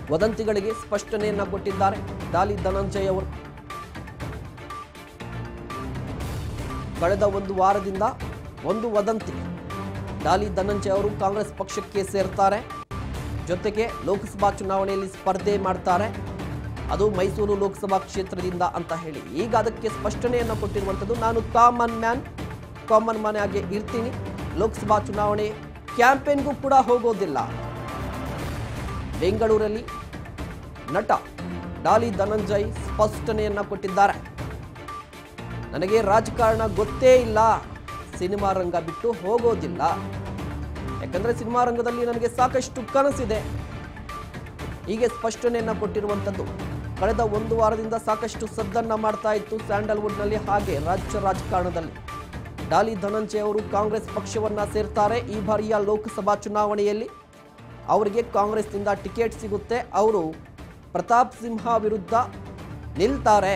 ವದಂತಿಗಳಿಗೆ ಸ್ಪಷ್ಟನೆಯನ್ನ ಕೊಟ್ಟಿದ್ದಾರೆ ಡಾಲಿ ಧನಂಜಯ್ ಅವರು ಕಳೆದ ಒಂದು ವಾರದಿಂದ ಒಂದು ವದಂತಿ ಡಾಲಿ ಧನಂಜಯ್ ಅವರು ಕಾಂಗ್ರೆಸ್ ಪಕ್ಷಕ್ಕೆ ಸೇರ್ತಾರೆ ಜೊತೆಗೆ ಲೋಕಸಭಾ ಚುನಾವಣೆಯಲ್ಲಿ ಸ್ಪರ್ಧೆ ಮಾಡ್ತಾರೆ ಅದು ಮೈಸೂರು ಲೋಕಸಭಾ ಕ್ಷೇತ್ರದಿಂದ ಅಂತ ಹೇಳಿ ಈಗ ಅದಕ್ಕೆ ಸ್ಪಷ್ಟನೆಯನ್ನು ಕೊಟ್ಟಿರುವಂಥದ್ದು ನಾನು ಕಾಮನ್ ಮ್ಯಾನ್ ಕಾಮನ್ ಮ್ಯಾನ್ ಆಗಿ ಇರ್ತೀನಿ ಲೋಕಸಭಾ ಚುನಾವಣೆ ಕ್ಯಾಂಪೇನ್ಗೂ ಕೂಡ ಹೋಗೋದಿಲ್ಲ ಬೆಂಗಳೂರಲ್ಲಿ ನಟ ಡಾಲಿ ಧನಂಜಯ್ ಸ್ಪಷ್ಟನೆಯನ್ನ ಕೊಟ್ಟಿದ್ದಾರೆ ನನಗೆ ರಾಜಕಾರಣ ಗೊತ್ತೇ ಇಲ್ಲ ಸಿನಿಮಾ ರಂಗ ಬಿಟ್ಟು ಹೋಗೋದಿಲ್ಲ ಯಾಕಂದ್ರೆ ಸಿನಿಮಾ ರಂಗದಲ್ಲಿ ನನಗೆ ಸಾಕಷ್ಟು ಕನಸಿದೆ ಹೀಗೆ ಸ್ಪಷ್ಟನೆಯನ್ನ ಕೊಟ್ಟಿರುವಂಥದ್ದು ಕಳೆದ ಒಂದು ವಾರದಿಂದ ಸಾಕಷ್ಟು ಸದ್ದನ್ನ ಮಾಡ್ತಾ ಇತ್ತು ಸ್ಯಾಂಡಲ್ವುಡ್ನಲ್ಲಿ ಹಾಗೆ ರಾಜ್ಯ ರಾಜಕಾರಣದಲ್ಲಿ ಡಾಲಿ ಧನಂಜಯ್ ಅವರು ಕಾಂಗ್ರೆಸ್ ಪಕ್ಷವನ್ನ ಸೇರ್ತಾರೆ ಈ ಬಾರಿಯ ಲೋಕಸಭಾ ಚುನಾವಣೆಯಲ್ಲಿ ಅವರಿಗೆ ಕಾಂಗ್ರೆಸ್ನಿಂದ ಟಿಕೆಟ್ ಸಿಗುತ್ತೆ ಅವರು ಪ್ರತಾಪ್ ಸಿಂಹ ವಿರುದ್ಧ ನಿಲ್ತಾರೆ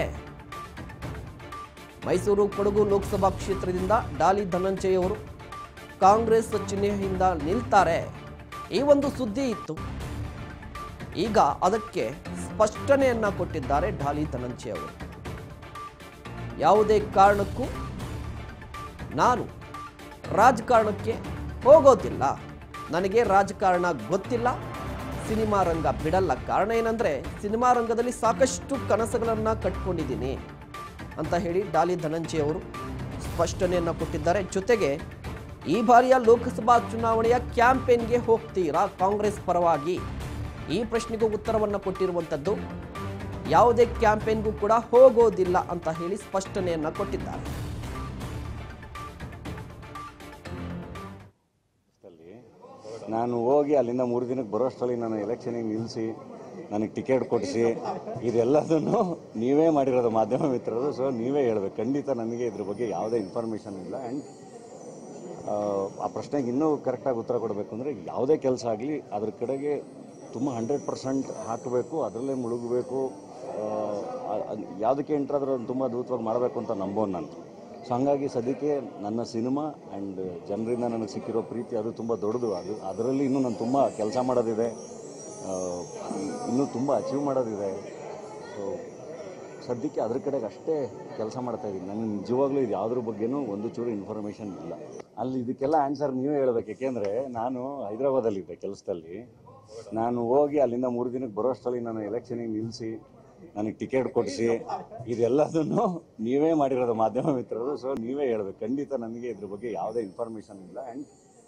ಮೈಸೂರು ಕೊಡಗು ಲೋಕಸಭಾ ಕ್ಷೇತ್ರದಿಂದ ಡಾಲಿ ಧನಂಜಯ್ ಅವರು ಕಾಂಗ್ರೆಸ್ ಚಿಹ್ನೆಯಿಂದ ನಿಲ್ತಾರೆ ಈ ಒಂದು ಸುದ್ದಿ ಇತ್ತು ಈಗ ಅದಕ್ಕೆ ಸ್ಪಷ್ಟನೆಯನ್ನ ಕೊಟ್ಟಿದ್ದಾರೆ ಡಾಲಿ ಧನಂಜಯ್ ಅವರು ಯಾವುದೇ ಕಾರಣಕ್ಕೂ ನಾನು ರಾಜಕಾರಣಕ್ಕೆ ಹೋಗೋದಿಲ್ಲ ನನಗೆ ರಾಜಕಾರಣ ಗೊತ್ತಿಲ್ಲ ಸಿನಿಮಾ ರಂಗ ಬಿಡಲ್ಲ ಕಾರಣ ಏನಂದ್ರೆ ಸಿನಿಮಾ ರಂಗದಲ್ಲಿ ಸಾಕಷ್ಟು ಕನಸುಗಳನ್ನು ಕಟ್ಕೊಂಡಿದ್ದೀನಿ ಅಂತ ಹೇಳಿ ಡಾಲಿ ಧನಂಜಯ್ ಅವರು ಸ್ಪಷ್ಟನೆಯನ್ನು ಕೊಟ್ಟಿದ್ದಾರೆ ಜೊತೆಗೆ ಈ ಬಾರಿಯ ಲೋಕಸಭಾ ಚುನಾವಣೆಯ ಕ್ಯಾಂಪೇನ್ಗೆ ಹೋಗ್ತೀರಾ ಕಾಂಗ್ರೆಸ್ ಪರವಾಗಿ ಈ ಪ್ರಶ್ನೆಗೂ ಉತ್ತರವನ್ನು ಕೊಟ್ಟಿರುವಂಥದ್ದು ಯಾವುದೇ ಕ್ಯಾಂಪೇನ್ಗೂ ಕೂಡ ಹೋಗೋದಿಲ್ಲ ಅಂತ ಹೇಳಿ ಸ್ಪಷ್ಟನೆಯನ್ನ ಕೊಟ್ಟಿದ್ದಾರೆ ಅಲ್ಲಿ ನಾನು ಹೋಗಿ ಅಲ್ಲಿಂದ ಮೂರು ದಿನಕ್ಕೆ ಬರೋಷ್ಟರಲ್ಲಿ ನಾನು ಎಲೆಕ್ಷನಿಗೆ ನಿಲ್ಲಿಸಿ ನನಗೆ ಟಿಕೆಟ್ ಕೊಡಿಸಿ ಇದೆಲ್ಲದನ್ನು ನೀವೇ ಮಾಡಿರೋದು ಮಾಧ್ಯಮ ಮಿತ್ರರು ಸೊ ನೀವೇ ಹೇಳ್ಬೇಕು ಖಂಡಿತ ನನಗೆ ಇದ್ರ ಬಗ್ಗೆ ಯಾವುದೇ ಇನ್ಫಾರ್ಮೇಷನ್ ಇಲ್ಲ ಆ್ಯಂಡ್ ಆ ಪ್ರಶ್ನೆಗೆ ಇನ್ನೂ ಕರೆಕ್ಟಾಗಿ ಉತ್ತರ ಕೊಡಬೇಕು ಅಂದರೆ ಯಾವುದೇ ಕೆಲಸ ಆಗಲಿ ಅದ್ರ ಕಡೆಗೆ ತುಂಬ ಹಂಡ್ರೆಡ್ ಪರ್ಸೆಂಟ್ ಹಾಕಬೇಕು ಅದರಲ್ಲೇ ಮುಳುಗಬೇಕು ಯಾವುದಕ್ಕೆ ಎಂಟ್ರಾದ್ರೂ ತುಂಬ ಅದ್ಭುತವಾಗಿ ಮಾಡಬೇಕು ಅಂತ ನಂಬೋನು ನಾನು ಸೊ ಹಂಗಾಗಿ ಸದ್ಯಕ್ಕೆ ನನ್ನ ಸಿನಿಮಾ ಆ್ಯಂಡ್ ಜನರಿಂದ ನನಗೆ ಸಿಕ್ಕಿರೋ ಪ್ರೀತಿ ಅದು ತುಂಬ ದೊಡ್ಡದು ಅದು ಅದರಲ್ಲಿ ಇನ್ನೂ ನಾನು ತುಂಬ ಕೆಲಸ ಮಾಡೋದಿದೆ ಆ, ಇನ್ನೂ ತುಂಬ ಅಚೀವ್ ಮಾಡೋದಿದೆ ಸೊ ಸದ್ಯಕ್ಕೆ ಅದ್ರ ಕಡೆಗೆ ಅಷ್ಟೇ ಕೆಲಸ ಮಾಡ್ತಾ ಇದ್ದೀನಿ ನನಗೆ ನಿಜವಾಗ್ಲೂ ಇದು ಯಾವುದ್ರ ಬಗ್ಗೆನೂ ಒಂದು ಚೂರು ಇನ್ಫಾರ್ಮೇಷನ್ ಇಲ್ಲ ಅಲ್ಲಿ ಇದಕ್ಕೆಲ್ಲ ಆನ್ಸರ್ ನೀವೇ ಹೇಳ್ಬೇಕು ಯಾಕೆಂದರೆ ನಾನು ಹೈದರಾಬಾದಲ್ಲಿದ್ದೆ ಕೆಲಸದಲ್ಲಿ ನಾನು ಹೋಗಿ ಅಲ್ಲಿಂದ ಮೂರು ದಿನಕ್ಕೆ ಬರೋಷ್ಟರಲ್ಲಿ ನಾನು ಎಲೆಕ್ಷನಿಗೆ ನಿಲ್ಲಿಸಿ ನನಗೆ ಟಿಕೆಟ್ ಕೊಡಿಸಿ ಇದೆಲ್ಲದನ್ನು ನೀವೇ ಮಾಡಿರೋದು ಮಾಧ್ಯಮ ಮಿತ್ರರು ಸೊ ನೀವೇ ಹೇಳ್ಬೇಕು ಖಂಡಿತ ನನಗೆ ಇದ್ರ ಬಗ್ಗೆ ಯಾವುದೇ ಇನ್ಫಾರ್ಮೇಷನ್ ಇಲ್ಲ ಆ್ಯಂಡ್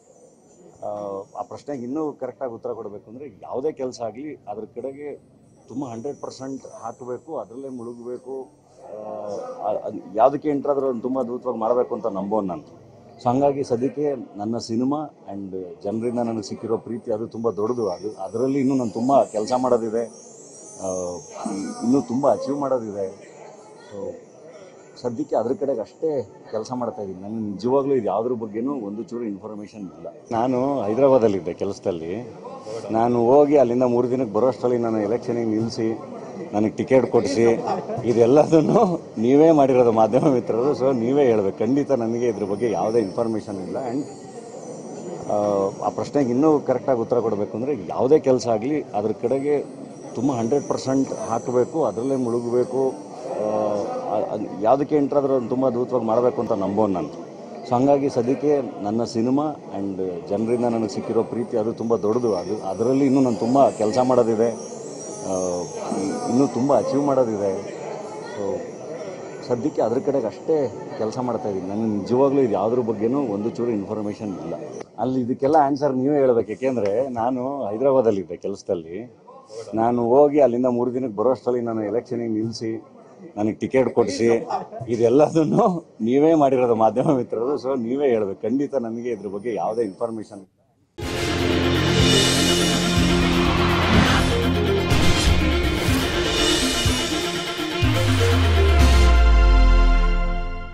ಆ ಪ್ರಶ್ನೆಗೆ ಇನ್ನೂ ಕರೆಕ್ಟಾಗಿ ಉತ್ತರ ಕೊಡಬೇಕು ಅಂದರೆ ಯಾವುದೇ ಕೆಲಸ ಆಗಲಿ ಅದ್ರ ಕಡೆಗೆ ತುಂಬ ಹಂಡ್ರೆಡ್ ಪರ್ಸೆಂಟ್ ಹಾಕಬೇಕು ಅದರಲ್ಲೇ ಮುಳುಗಬೇಕು ಯಾವುದಕ್ಕೆ ಎಂಟ್ರಾದ್ರೂ ತುಂಬ ಅದ್ಭುತವಾಗಿ ಮಾಡಬೇಕು ಅಂತ ನಂಬೋನು ನಾನು ಸೊ ಹಂಗಾಗಿ ಸದ್ಯಕ್ಕೆ ನನ್ನ ಸಿನಿಮಾ ಆ್ಯಂಡ್ ಜನರಿಂದ ನನಗೆ ಸಿಕ್ಕಿರೋ ಪ್ರೀತಿ ಅದು ತುಂಬ ದೊಡ್ಡದು ಅದು ಅದರಲ್ಲಿ ಇನ್ನೂ ನಾನು ತುಂಬ ಕೆಲಸ ಮಾಡೋದಿದೆ ಆ, ಇನ್ನೂ ತುಂಬ ಅಚೀವ್ ಮಾಡೋದಿದೆ ಸೊ ಸದ್ಯಕ್ಕೆ ಅದ್ರ ಕಡೆಗೆ ಅಷ್ಟೇ ಕೆಲಸ ಮಾಡ್ತಾ ಇದ್ದೀನಿ ನನಗೆ ನಿಜವಾಗ್ಲೂ ಇದು ಯಾವುದ್ರ ಬಗ್ಗೆನೂ ಒಂದು ಚೂರು ಇನ್ಫಾರ್ಮೇಷನ್ ಇಲ್ಲ ನಾನು ಹೈದರಾಬಾದಲ್ಲಿದ್ದೆ ಕೆಲಸದಲ್ಲಿ ನಾನು ಹೋಗಿ ಅಲ್ಲಿಂದ ಮೂರು ದಿನಕ್ಕೆ ಬರೋಷ್ಟರಲ್ಲಿ ನಾನು ಎಲೆಕ್ಷನಿಗೆ ನಿಲ್ಲಿಸಿ ನನಗೆ ಟಿಕೆಟ್ ಕೊಡಿಸಿ ಇದೆಲ್ಲದನ್ನು ನೀವೇ ಮಾಡಿರೋದು ಮಾಧ್ಯಮ ಮಿತ್ರರು ಸೊ ನೀವೇ ಹೇಳ್ಬೇಕು ಖಂಡಿತ ನನಗೆ ಇದ್ರ ಬಗ್ಗೆ ಯಾವುದೇ ಇನ್ಫಾರ್ಮೇಷನ್ ಇಲ್ಲ ಆ್ಯಂಡ್ ಆ ಪ್ರಶ್ನೆಗೆ ಇನ್ನೂ ಕರೆಕ್ಟಾಗಿ ಉತ್ತರ ಕೊಡಬೇಕು ಅಂದರೆ ಯಾವುದೇ ಕೆಲಸ ಆಗಲಿ ಅದ್ರ ಕಡೆಗೆ ತುಂಬ ಹಂಡ್ರೆಡ್ ಪರ್ಸೆಂಟ್ ಹಾಕಬೇಕು ಅದರಲ್ಲೇ ಮುಳುಗಬೇಕು ಯಾವುದಕ್ಕೆ ಎಂಟ್ರಾದ್ರೂ ತುಂಬ ಅದ್ಭುತವಾಗಿ ಮಾಡಬೇಕು ಅಂತ ನಂಬೋನು ನಾನು ಸೊ ಹಂಗಾಗಿ ಸದ್ಯಕ್ಕೆ ನನ್ನ ಸಿನಿಮಾ ಆ್ಯಂಡ್ ಜನರಿಂದ ನನಗೆ ಸಿಕ್ಕಿರೋ ಪ್ರೀತಿ ಅದು ತುಂಬ ದೊಡ್ಡದು ಅದು ಅದರಲ್ಲಿ ಇನ್ನೂ ನಾನು ತುಂಬ ಕೆಲಸ ಮಾಡೋದಿದೆ ಆ, ಇನ್ನೂ ತುಂಬ ಅಚೀವ್ ಮಾಡೋದಿದೆ ಸೊ ಸದ್ಯಕ್ಕೆ ಅದ್ರ ಕಡೆಗೆ ಅಷ್ಟೇ ಕೆಲಸ ಮಾಡ್ತಾ ಇದ್ದೀನಿ ನನಗೆ ನಿಜವಾಗ್ಲೂ ಇದು ಯಾವುದ್ರ ಬಗ್ಗೆನೂ ಒಂದು ಚೂರು ಇನ್ಫಾರ್ಮೇಷನ್ ಇಲ್ಲ ಅಲ್ಲಿ ಇದಕ್ಕೆಲ್ಲ ಆನ್ಸರ್ ನೀವೇ ಹೇಳ್ಬೇಕು ಯಾಕೆಂದರೆ ನಾನು ಹೈದರಾಬಾದಲ್ಲಿದ್ದೆ ಕೆಲಸದಲ್ಲಿ ನಾನು ಹೋಗಿ ಅಲ್ಲಿಂದ ಮೂರು ದಿನಕ್ಕೆ ಬರೋಷ್ಟರಲ್ಲಿ ನಾನು ಎಲೆಕ್ಷನಿಗೆ ನಿಲ್ಲಿಸಿ ನನಗೆ ಟಿಕೆಟ್ ಕೊಡಿಸಿ ಇದೆಲ್ಲದನ್ನು ನೀವೇ ಮಾಡಿರೋದು ಮಾಧ್ಯಮ ಮಿತ್ರರು ಸೊ ನೀವೇ ಹೇಳ್ಬೇಕು ಖಂಡಿತ ನನಗೆ ಇದ್ರ ಬಗ್ಗೆ ಯಾವುದೇ ಇನ್ಫಾರ್ಮೇಷನ್